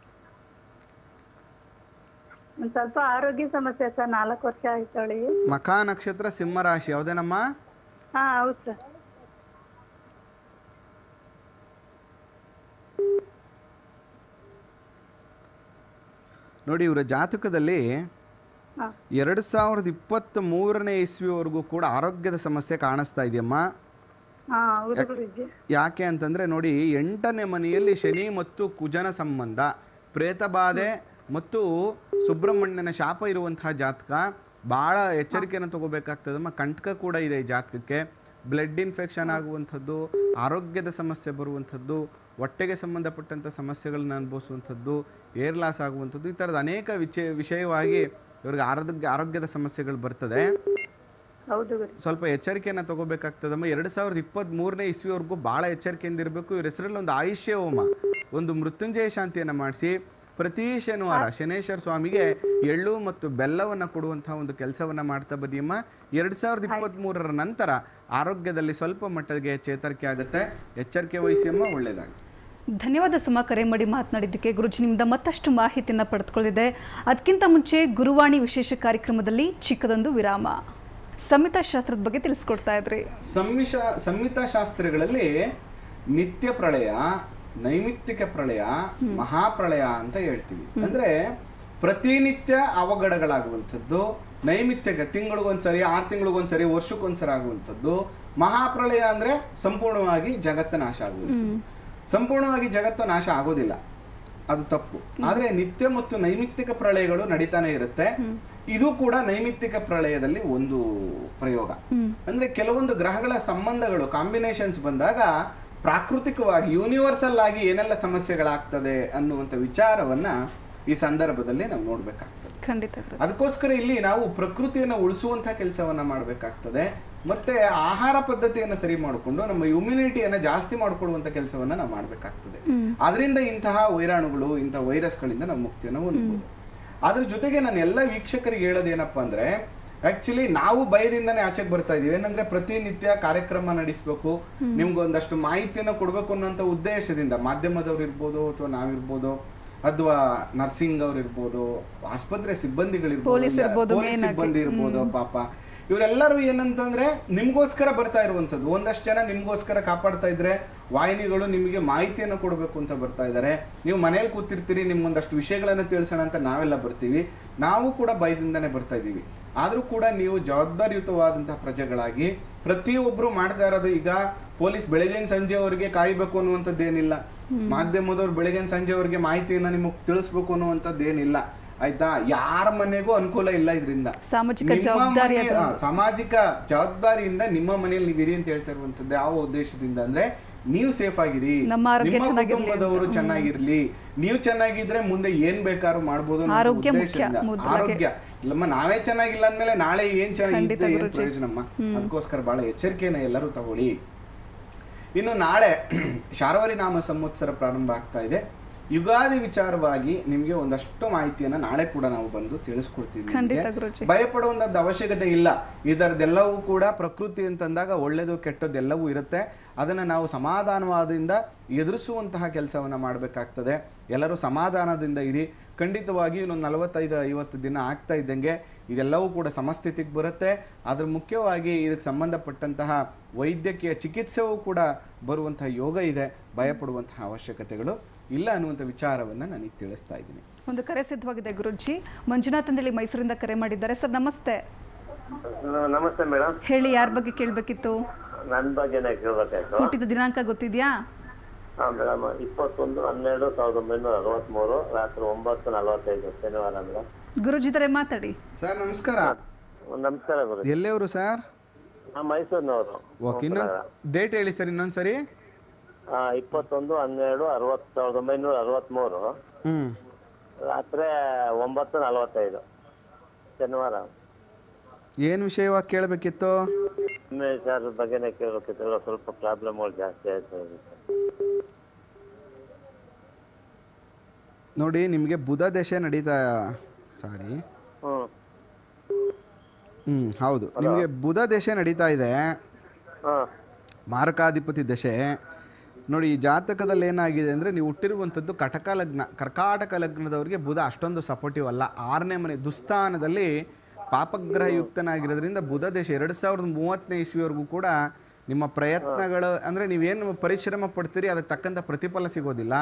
ಒಂದ್ ಸ್ವಲ್ಪ ಆರೋಗ್ಯ ಸಮಸ್ಯೆ ಸರ್ ನಾಲ್ಕು ವರ್ಷ ಆಯ್ತು ಅವಳಿಗೆ ಮಖಾ ನಕ್ಷತ್ರ ಸಿಂಹ ರಾಶಿ ಯಾವ್ದೇನಮ್ಮ ಹಾ ಹೌದು ಸರ್ ನೋಡಿ ಇವರ ಜಾತಕದಲ್ಲಿ ಹಾ ಎರಡು ಸಾವಿರದ ಇಪ್ಪತ್ತ್ ಮೂರನೇ ಇಸ್ವಿವರೆಗೂ ಕೂಡ ಆರೋಗ್ಯದ ಸಮಸ್ಯೆ ಕಾಣಿಸ್ತಾ ಇದೆಯಮ್ಮ ಹಾ ಹೌದು ಗುರುಜಿ ಯಾಕೆ ಅಂತಂದ್ರೆ ನೋಡಿ ಎಂಟನೇ ಮನೆಯಲ್ಲಿ ಶನಿ ಮತ್ತು ಕುಜನ ಸಂಬಂಧ ಪ್ರೇತಬಾಧೆ ಮತ್ತು ಸುಬ್ರಹ್ಮಣ್ಯನ ಶಾಪ ಇರುವಂತಹ ಜಾತಕ ಭಾಳ ಎಚ್ಚರಿಕೆಯನ್ನು ತಗೋಬೇಕಾಗ್ತದಮ್ಮ ಕಂಟಕ ಕೂಡ ಇದೆ ಈ ಜಾತಕಕ್ಕೆ ಬ್ಲಡ್ ಇನ್ಫೆಕ್ಷನ್ ಆಗುವಂಥದ್ದು ಆರೋಗ್ಯದ ಸಮಸ್ಯೆ ಬರುವಂಥದ್ದು ಹೊಟ್ಟೆಗೆ ಸಂಬಂಧಪಟ್ಟಂಥ ಸಮಸ್ಯೆಗಳನ್ನ ಅನುಭವಿಸುವಂಥದ್ದು ಏರ್ ಲಾಸ್ ಆಗುವಂಥದ್ದು ಈ ಥರದ ಅನೇಕ ವಿಷಯ ವಿಷಯವಾಗಿ ಇವ್ರಿಗೆ ಆರೋಗ್ಯ ಆರೋಗ್ಯದ ಸಮಸ್ಯೆಗಳು ಬರ್ತದೆ ಹೌದು ಗುರು ಸ್ವಲ್ಪ ಎಚ್ಚರಿಕೆಯನ್ನು ತಗೋಬೇಕಾಗ್ತದಮ್ಮ ಎರಡು ಸಾವಿರದ ಇಪ್ಪತ್ತ್ ಮೂರನೇ ಇಸ್ವಿವರೆಗೂ ಭಾಳ ಎಚ್ಚರಿಕೆಯಿಂದ ಇರಬೇಕು ಇವ್ರ ಹೆಸರಲ್ಲಿ ಒಂದು ಆಯುಷ್ಯ ಹೋಮ ಒಂದು ಮೃತ್ಯುಂಜಯ ಶಾಂತಿಯನ್ನು ಮಾಡಿಸಿ ಪ್ರತಿ ಶನಿವಾರ ಶನೇಶ್ವರ ಸ್ವಾಮಿಗೆ ಎಳ್ಳು ಮತ್ತು ಬೆಲ್ಲವನ್ನು ಕೊಡುವಂತಹ ಒಂದು ಕೆಲಸವನ್ನು ಮಾಡ್ತಾ ಬದಿಯಮ್ಮ ಎರಡು ಸಾವಿರದ ಇಪ್ಪತ್ತ್ ಮೂರರ ನಂತರ ಆರೋಗ್ಯದಲ್ಲಿ ಸ್ವಲ್ಪ ಮಟ್ಟಿಗೆ ಚೇತರಿಕೆ ಆಗುತ್ತೆ ಎಚ್ಚರಿಕೆ ವಹಿಸಿಯಮ್ಮ ಒಳ್ಳೆಯದಾಗುತ್ತೆ ಧನ್ಯವಾದ ಸುಮಾ ಕರೆ ಮಾಡಿ ಮಾತನಾಡಿದ್ದಕ್ಕೆ ಗುರುಜಿ ನಿಮ್ಮಿಂದ ಮತ್ತಷ್ಟು ಮಾಹಿತಿಯನ್ನು ಪಡೆದುಕೊಳ್ಳಿದೆ ಅದಕ್ಕಿಂತ ಮುಂಚೆ ಗುರುವಾಣಿ ವಿಶೇಷ ಕಾರ್ಯಕ್ರಮದಲ್ಲಿ ಚಿಕ್ಕದೊಂದು ವಿರಾಮ ಸಂಹಿತಾ ಶಾಸ್ತ್ರದ ಬಗ್ಗೆ ತಿಳಿಸ್ಕೊಡ್ತಾ ಇದ್ರಿ ಸಂಮಿಶ ಸಂಹಿತ ಶಾಸ್ತ್ರಗಳಲ್ಲಿ ನಿತ್ಯ ಪ್ರಳಯ ನೈಮಿತ್ತಿಕ ಪ್ರಳಯ ಮಹಾಪ್ರಳಯ ಅಂತ ಹೇಳ್ತೀವಿ ಅಂದ್ರೆ ಪ್ರತಿನಿತ್ಯ ಅವಘಡಗಳಾಗುವಂಥದ್ದು ನೈಮಿತ್ತಿಕ ತಿಂಗಳಿಗೊಂದ್ಸರಿ ಆರು ತಿಂಗಳಿಗೊಂದ್ಸರಿ ವರ್ಷಕ್ಕೊಂದ್ಸರಿ ಆಗುವಂಥದ್ದು ಮಹಾಪ್ರಳಯ ಅಂದ್ರೆ ಸಂಪೂರ್ಣವಾಗಿ ಜಗತ್ತ ನಾಶ ಆಗುವಂಥದ್ದು ಸಂಪೂರ್ಣವಾಗಿ ಜಗತ್ತು ನಾಶ ಆಗೋದಿಲ್ಲ ಅದು ತಪ್ಪು ಆದ್ರೆ ನಿತ್ಯ ಮತ್ತು ನೈಮಿತ್ತಿಕ ಪ್ರಳಯಗಳು ನಡೀತಾನೆ ಇರುತ್ತೆ ಇದು ಕೂಡ ನೈಮಿತ್ತಿಕ ಪ್ರಳಯದಲ್ಲಿ ಒಂದು ಪ್ರಯೋಗ ಅಂದ್ರೆ ಕೆಲವೊಂದು ಗ್ರಹಗಳ ಸಂಬಂಧಗಳು ಕಾಂಬಿನೇಷನ್ಸ್ ಬಂದಾಗ ಪ್ರಾಕೃತಿಕವಾಗಿ ಯೂನಿವರ್ಸಲ್ ಆಗಿ ಏನೆಲ್ಲ ಸಮಸ್ಯೆಗಳಾಗ್ತದೆ ಅನ್ನುವಂಥ ವಿಚಾರವನ್ನ ಈ ಸಂದರ್ಭದಲ್ಲಿ ನಾವು ನೋಡ್ಬೇಕಾಗ್ತದೆ ಖಂಡಿತ ಗುರು ಅದಕ್ಕೋಸ್ಕರ ಇಲ್ಲಿ ನಾವು ಪ್ರಕೃತಿಯನ್ನು ಉಳಿಸುವಂತ ಕೆಲಸವನ್ನ ಮಾಡಬೇಕಾಗ್ತದೆ ಮತ್ತೆ ಆಹಾರ ಪದ್ಧತಿಯನ್ನು ಸರಿ ಮಾಡಿಕೊಂಡು ನಮ್ಮ ಇಮ್ಯುನಿಟಿಯನ್ನ ಜಾಸ್ತಿ ಮಾಡಿಕೊಳ್ಳುವಂತ ಕೆಲಸವನ್ನ ನಾವು ಮಾಡಬೇಕಾಗ್ತದೆ ಅದರಿಂದ ಇಂತಹ ವೈರಾಣುಗಳು ಇಂತಹ ವೈರಸ್ಗಳಿಂದ ನಾವು ಮುಕ್ತಿಯನ್ನು ಹೊಂದಬಹುದು ಅದ್ರ ಜೊತೆಗೆ ನಾನು ಎಲ್ಲ ವೀಕ್ಷಕರಿಗೆ ಹೇಳೋದೇನಪ್ಪ ಅಂದ್ರೆ ಆಕ್ಚುಲಿ ನಾವು ಭಯದಿಂದನೇ ಆಚೆಗೆ ಬರ್ತಾ ಇದೀವಿ ಏನಂದ್ರೆ ಪ್ರತಿನಿತ್ಯ ಕಾರ್ಯಕ್ರಮ ನಡೆಸಬೇಕು ನಿಮ್ಗೆ ಒಂದಷ್ಟು ಮಾಹಿತಿಯನ್ನು ಕೊಡ್ಬೇಕು ಅನ್ನೋಂಥ ಉದ್ದೇಶದಿಂದ ಮಾಧ್ಯಮದವ್ರು ಇರ್ಬೋದು ಅಥವಾ ನಾವಿರ್ಬೋದು ಅಥವಾ ನರ್ಸಿಂಗ್ ಅವ್ರು ಇರ್ಬೋದು ಆಸ್ಪತ್ರೆ ಸಿಬ್ಬಂದಿಗಳಿರ್ಬೋದು ಪೊಲೀಸ್ ಇರ್ಬೋದು, ಪೊಲೀಸ್ main ಆಗಿ. ಸಿಬ್ಬಂದಿ ಇರ್ಬೋದು ಪಾಪ ಇವರೆಲ್ಲರೂ ಏನಂತಂದ್ರೆ ನಿಮ್ಗೋಸ್ಕರ ಬರ್ತಾ ಇರುವಂತದ್ದು ಒಂದಷ್ಟು ಜನ ನಿಮ್ಗೋಸ್ಕರ ಕಾಪಾಡ್ತಾ ಇದ್ರೆ ವಾಹಿನಿಗಳು ನಿಮಗೆ ಮಾಹಿತಿಯನ್ನು ಕೊಡಬೇಕು ಅಂತ ಬರ್ತಾ ಇದ್ದಾರೆ ನೀವು ಮನೇಲಿ ಕೂತಿರ್ತೀರಿ ನಿಮ್ಗೊಂದಷ್ಟು ವಿಷಯಗಳನ್ನ ತಿಳಿಸೋಣ ಅಂತ ನಾವೆಲ್ಲ ಬರ್ತೀವಿ ನಾವು ಕೂಡ ಭಯದಿಂದನೇ ಬರ್ತಾ ಇದ್ದೀವಿ ಆದ್ರೂ ಕೂಡ ನೀವು ಜವಾಬ್ದಾರಿಯುತವಾದಂತಹ ಪ್ರಜೆಗಳಾಗಿ ಪ್ರತಿಯೊಬ್ರು ಮಾಡ್ತಾ ಇರೋದು ಈಗ ಪೊಲೀಸ್ ಬೆಳಗಿನ ಸಂಜೆವರೆಗೆ ಕಾಯ್ಬೇಕು ಅನ್ನುವಂಥದ್ದು ಏನಿಲ್ಲ ಮಾಧ್ಯಮದವ್ರು ಬೆಳಗಿನ ಸಂಜೆವರೆಗೆ ಮಾಹಿತಿಯನ್ನ ನಿಮಗೆ ತಿಳಿಸ್ಬೇಕು ಅನ್ನುವಂಥದ್ದು ಏನಿಲ್ಲ ಆಯ್ತಾ ಯಾರ ಮನೆಗೂ ಅನುಕೂಲ ಇಲ್ಲ ಇದರಿಂದ ಸಾಮಾಜಿಕ ನಿಮ್ಮ ಜವಾಬ್ದಾರಿ ಮನೆ- ಅದು. ಆ, ಸಾಮಾಜಿಕ ಜವಾಬ್ದಾರಿಯಿಂದ ನಿಮ್ಮ ಮನೆಯಲ್ಲಿ ನೀವು ಇರಿ ಅಂತ ಹೇಳ್ತಾ ಇರುವಂತದ್ದು ಯಾವ ಉದ್ದೇಶದಿಂದ ಅಂದ್ರೆ ನೀವು ಸೇಫ್ ಆಗಿರಿ ನಮ್ಮ ಆರೋಗ್ಯ ನಿಮ್ಮ ಚೆನ್ನಾಗಿರ್ಲಿ ಅಂತ. ಕುಟುಂಬದವರು ಚೆನ್ನಾಗಿರ್ಲಿ ನೀವು ಚೆನ್ನಾಗಿದ್ರೆ ಮುಂದೆ ಏನ್ ಬೇಕಾದ್ರೂ ಮಾಡ್ಬೋದು ಅನ್ನೋ ಆರೋಗ್ಯ ಮುಖ್ಯ, ಉದ್ದೇಶದಿಂದ. ಮೊದ್ಲಾಗೆ. ಆರೋಗ್ಯ ಇಲ್ಲಮ್ಮ ನಾವೇ ಚೆನ್ನಾಗಿಲ್ಲ ಅಂದ್ಮೇಲೆ ನಾಳೆ ಏನ್ ಚೆನ್ನಾಗಿದ್ದೆ ಖಂಡಿತ ಏನ್ ಗುರೂಜಿ. ಪ್ರಯೋಜನಮ್ಮ ಅದಕ್ಕೋಸ್ಕರ ಬಹಳ ಎಚ್ಚರಿಕೆನ ಎಲ್ಲರೂ ತಗೊಳ್ಳಿ ಇನ್ನು ನಾಳೆ ಶಾರ್ವರಿ ನಾಮ ಸಂವತ್ಸರ ಪ್ರಾರಂಭ ಆಗ್ತಾ ಇದೆ ಯುಗಾದಿ ವಿಚಾರವಾಗಿ ನಿಮ್ಗೆ ಒಂದಷ್ಟು ಮಾಹಿತಿಯನ್ನ ನಾಳೆ ಕೂಡ ನಾವು ಬಂದು ತಿಳಿಸ್ಕೊಡ್ತೀವಿ ನಿಮ್ಗೆ. ಖಂಡಿತ ಗುರೂಜಿ. ಭಯಪಡುವಂತದ್ದು ಅವಶ್ಯಕತೆ ಇಲ್ಲ ಇದರದೆಲ್ಲವೂ ಕೂಡ ಪ್ರಕೃತಿ ಅಂತಂದಾಗ ಒಳ್ಳೆಯದು ಕೆಟ್ಟದ್ದೆಲ್ಲವೂ ಇರುತ್ತೆ ಅದನ್ನು ನಾವು ಸಮಾಧಾನವಾದಿಂದ ಎದುರಿಸುವಂತಹ ಕೆಲಸವನ್ನು ಮಾಡಬೇಕಾಗ್ತದೆ ಎಲ್ಲರೂ ಸಮಾಧಾನದಿಂದ ಇರಿ ಖಂಡಿತವಾಗಿ ಇನ್ನೊಂದು ನಲವತ್ತೈದು ಐವತ್ತು ದಿನ ಆಗ್ತಾ ಇದ್ದಂಗೆ ಇದೆಲ್ಲವೂ ಕೂಡ ಸಮಸ್ಥಿತಿಗೆ ಬರುತ್ತೆ ಅದ್ರ ಮುಖ್ಯವಾಗಿ ಇದಕ್ಕೆ ಸಂಬಂಧಪಟ್ಟಂತಹ ವೈದ್ಯಕೀಯ ಚಿಕಿತ್ಸೆಯೂ ಕೂಡ ಬರುವಂತಹ ಯೋಗ ಇದೆ ಭಯಪಡುವಂತಹ ಅವಶ್ಯಕತೆಗಳು ಇಲ್ಲ ಅನ್ನುವಂಥ ವಿಚಾರವನ್ನು ನನಗೆ ತಿಳಿಸ್ತಾ ಇದ್ದೀನಿ ಒಂದು ಕರೆ ಸಿದ್ಧವಾಗಿದೆ ಗುರುಜಿ ಮಂಜುನಾಥ್ ಅಂತೇಳಿ ಮೈಸೂರಿಂದ ಕರೆ ಮಾಡಿದ್ದಾರೆ ಸರ್ ನಮಸ್ತೆ ನಮಸ್ತೆ ಮೇಡಮ್ ಹೇಳಿ ಯಾರ ಬಗ್ಗೆ ಕೇಳಬೇಕಿತ್ತು ನನ್ನ ಬಗ್ಗೆನೇ ಕೇಳ್ಬೇಕಾಯ್ತು ಹುಟ್ಟಿದ ದಿನಾಂಕ ಗೊತ್ತಿದ್ಯಾ ಹಾ ಮೇಡಮ್ ಇಪ್ಪತ್ತೊಂದು ಹನ್ನೆರಡು ಸಾವಿರದ ಒಂಬೈನೂರ ಅರವತ್ಮೂರು ರಾತ್ರಿ ಒಂಬತ್ತು ನಲವತ್ತೈದು ಶನಿವಾರ ಮೇಡಮ್ ಗುರುಜಿದರೆ ಮಾತಾಡಿ ಸರ್ ನಮಸ್ಕಾರ ನಮಸ್ಕಾರ ಗುರು ಎಲ್ಲಿಯವರು ಸರ್ ನಾ ಮೈಸೂರಿನವರು ಓಕೆ ಇನ್ನೊಂದು ಡೇಟ್ ಹೇಳಿ ಸರ್ ಇನ್ನೊಂದ್ಸರಿ ಆ, ಇಪ್ಪತ್ತೊಂದು ಹನ್ನೆರಡು ಅರವತ್ತು ಸಾವಿರದ ಒಂಬೈನೂರ ಅರವತ್ಮೂರು ಹ್ಞೂ ರಾತ್ರಿ ಒಂಬತ್ತು ನಲವತ್ತೈದು ಶನಿವಾರ ಏನು ವಿಷಯವಾಗಿ ಕೇಳಬೇಕಿತ್ತು ಸರ್ ಬಗ್ಗೆನೇ ಕೇಳಬೇಕಿತ್ತು ಸ್ವಲ್ಪ ಪ್ರಾಬ್ಲಮ್ಗಳು ಜಾಸ್ತಿ ಆಯ್ತು ನೋಡಿ ನಿಮಗೆ ಬುಧ ದಶೆ ನಡೀತಾ ಸಾರಿ ಹ್ಞೂ ಹ್ಞೂ ಹೌದು ನಿಮಗೆ ಬುಧ ದಶೆ ನಡೀತಾ ಇದೆ ಹಾಂ ಮಾರಕಾಧಿಪತಿ ದಶೆ ನೋಡಿ ಈ ಜಾತಕದಲ್ಲಿ ಏನಾಗಿದೆ ಅಂದರೆ ನೀವು ಹುಟ್ಟಿರುವಂಥದ್ದು ಕಟಕ ಲಗ್ನ ಕರ್ಕಾಟಕ ಲಗ್ನದವರಿಗೆ ಬುಧ ಅಷ್ಟೊಂದು ಸಪೋರ್ಟಿವ್ ಅಲ್ಲ ಆರನೇ ಮನೆ ದುಸ್ಥಾನದಲ್ಲಿ ಪಾಪಗ್ರಹ ಯುಕ್ತನಾಗಿರೋದ್ರಿಂದ ಬುಧ ದೇಶ ಎರಡು ಸಾವಿರದ ಮೂವತ್ತನೇ ಇಸ್ವಿವರೆಗೂ ಕೂಡ ನಿಮ್ಮ ಪ್ರಯತ್ನಗಳು ಅಂದರೆ ನೀವೇನು ಪರಿಶ್ರಮ ಪಡ್ತೀರಿ ಅದಕ್ಕೆ ತಕ್ಕಂಥ ಪ್ರತಿಫಲ ಸಿಗೋದಿಲ್ಲ